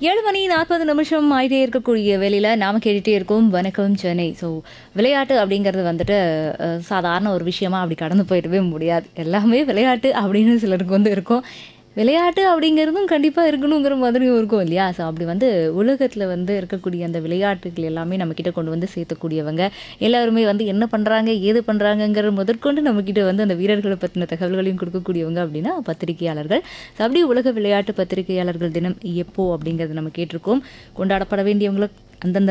ஏழு மணி நாற்பது நிமிஷம் ஆகிட்டே இருக்கக்கூடிய வேலையில் நாம் கேட்டுகிட்டே இருக்கோம் வணக்கம் சென்னை ஸோ விளையாட்டு அப்படிங்கிறது வந்துட்டு அஹ், சாதாரண ஒரு விஷயமா அப்படி கடந்து போயிடவே முடியாது எல்லாமே விளையாட்டு அப்படின்னு சிலருக்கு வந்து இருக்கும் விளையாட்டு அப்படிங்கிறதும் கண்டிப்பாக இருக்கணுங்கிற மாதிரியும் இருக்கும் இல்லையா ஸோ அப்படி வந்து உலகத்தில் வந்து இருக்கக்கூடிய அந்த விளையாட்டுகள் எல்லாமே நம்மக்கிட்ட கொண்டு வந்து சேர்த்தக்கூடியவங்க எல்லாருமே வந்து என்ன பண்ணுறாங்க ஏது பண்ணுறாங்கங்கிற முதற்கொண்டு நம்மக்கிட்ட வந்து அந்த வீரர்களை பற்றின தகவல்களையும் கொடுக்கக்கூடியவங்க அப்படின்னா பத்திரிகையாளர்கள் ஸோ அப்படி உலக விளையாட்டு பத்திரிகையாளர்கள் தினம் எப்போ அப்படிங்கிறத நம்ம கேட்டிருக்கோம் கொண்டாடப்பட வேண்டியவங்களை அந்தந்த